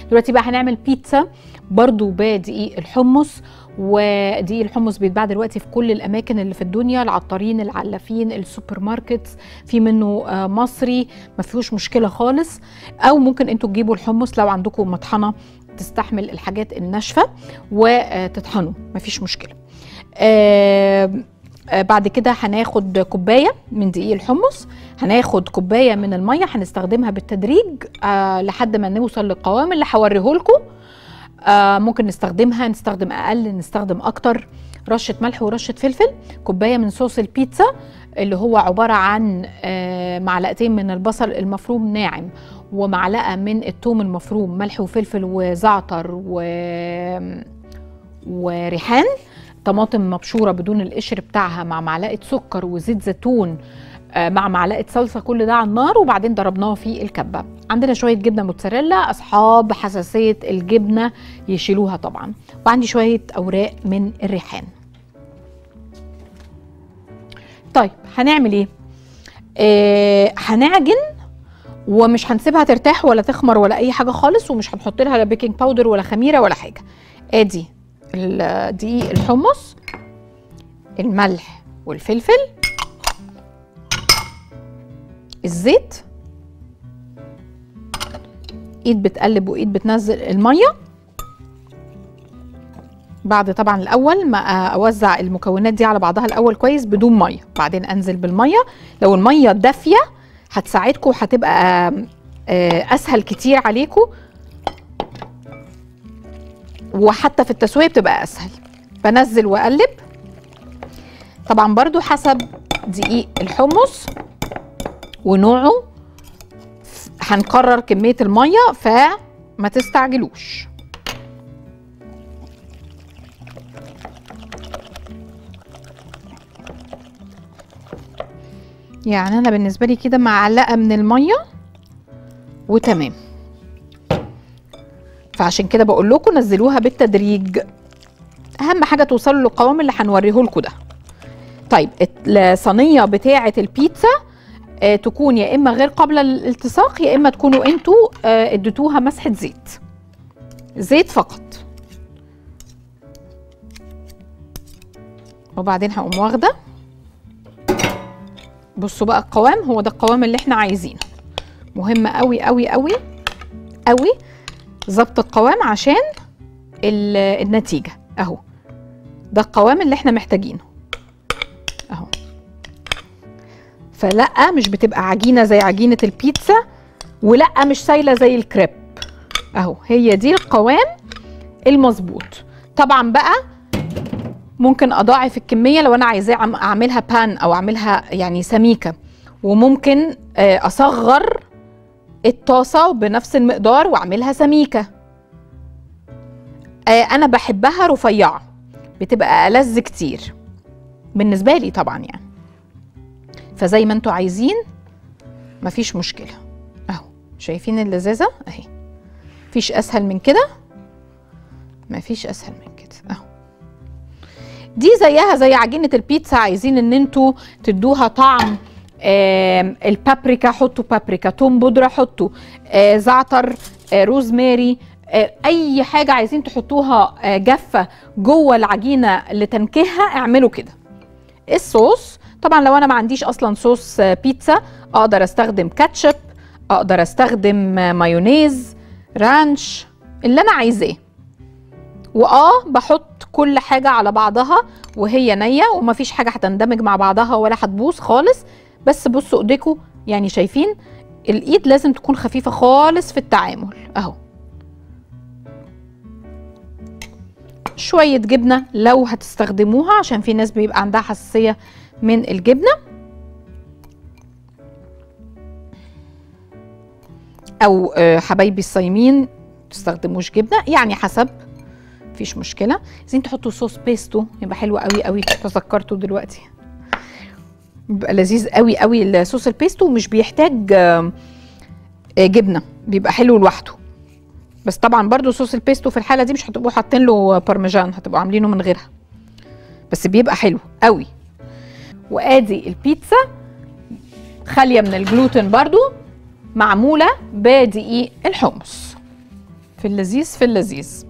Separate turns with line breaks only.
دلوقتي بقى هنعمل بيتزا برضو بدقيق الحمص ودقيق الحمص بيتباع دلوقتي في كل الاماكن اللي في الدنيا العطارين العلافين السوبر ماركتس في منه آه، مصري ما فيهوش مشكله خالص او ممكن انتوا تجيبوا الحمص لو عندكم مطحنه تستحمل الحاجات الناشفه وتطحنوا مفيش مشكله آه، آه، بعد كده هناخد كوبايه من دقيق الحمص هناخد كوبايه من الميه هنستخدمها بالتدريج آه لحد ما نوصل للقوام اللي هوريه لكم آه ممكن نستخدمها نستخدم اقل نستخدم اكتر رشه ملح ورشه فلفل كوبايه من صوص البيتزا اللي هو عباره عن آه معلقتين من البصل المفروم ناعم ومعلقه من الثوم المفروم ملح وفلفل وزعتر و وريحان طماطم مبشوره بدون القشر بتاعها مع معلقه سكر وزيت زيتون آه، مع معلقه صلصه كل ده على النار وبعدين ضربناه في الكبه عندنا شويه جبنه موتزاريلا اصحاب حساسيه الجبنه يشيلوها طبعا وعندي شويه اوراق من الريحان طيب هنعمل ايه آه هنعجن ومش هنسيبها ترتاح ولا تخمر ولا اي حاجه خالص ومش هنحط لها لا بيكنج باودر ولا خميره ولا حاجه ادي ال- دقيق الحمص الملح والفلفل الزيت ايد بتقلب وايد بتنزل الميه بعد طبعا الاول ما اوزع المكونات دي على بعضها الاول كويس بدون ميه بعدين انزل بالميه لو الميه دافيه هتساعدكم وهتبقى آه، اسهل كتير عليكم وحتى في التسويه بتبقى اسهل بنزل واقلب طبعا برضو حسب دقيق الحمص ونوعه هنقرر كميه الميه فما تستعجلوش يعني انا بالنسبه لي كده معلقه من الميه وتمام فعشان كده بقول لكم نزلوها بالتدريج اهم حاجه توصلوا للقوام اللي هنوريه لكم ده طيب الصينيه بتاعه البيتزا آه، تكون يا اما غير قابله للالتصاق يا اما تكونوا انتوا آه، اديتوها مسحه زيت زيت فقط وبعدين هقوم واخده بصوا بقى القوام هو ده القوام اللي احنا عايزينه مهم قوي قوي قوي قوي ظبط القوام عشان ال- النتيجه اهو ده القوام اللي احنا محتاجينه اهو فلا مش بتبقى عجينه زي عجينه البيتزا ولا مش سايله زي الكريب اهو هي دي القوام المظبوط طبعا بقى ممكن اضاعف الكميه لو انا عايزاه أعم- اعملها بان او اعملها يعني سميكه وممكن آه، اصغر الطاسه بنفس المقدار واعملها سميكه آه، انا بحبها رفيعه بتبقى ألذ كتير بالنسبه لي طبعا يعني فزي ما انتوا عايزين مفيش مشكله اهو شايفين اللذاذه اهي مفيش اسهل من كده مفيش اسهل من كده اهو دي زيها زي عجينه البيتزا عايزين ان انتوا تدوها طعم آم، البابريكا حطوا بابريكا توم بودره حطوا آه، زعتر آه، روزماري آه، اي حاجه عايزين تحطوها آه، جافه جوه العجينه لتنكهها اعملوا كده الصوص طبعا لو انا ما عنديش اصلا صوص آه، بيتزا اقدر استخدم كاتشب اقدر استخدم آه، مايونيز رانش اللي انا عايزاه واه بحط كل حاجه على بعضها وهي نيه ومفيش حاجه هتندمج مع بعضها ولا هتبوظ خالص بس بصوا ايديكم يعني شايفين الايد لازم تكون خفيفه خالص في التعامل اهو شويه جبنه لو هتستخدموها عشان في ناس بيبقى عندها حساسيه من الجبنه او آه، حبايبي الصايمين تستخدموش جبنه يعني حسب مفيش مشكله عايزين تحطوا صوص بيستو يبقى حلو قوي قوي تذكرته دلوقتي بيبقى لذيذ قوي قوي الصوص البيستو ومش بيحتاج آه، آه، جبنه بيبقى حلو لوحده بس طبعا برضو صوص البيستو في الحاله دي مش هتبقوا حاطين له بارميجان هتبقوا عاملينه من غيرها بس بيبقى حلو قوي وادي البيتزا خاليه من الجلوتين برضو معموله بدقيق الحمص في اللذيذ في اللذيذ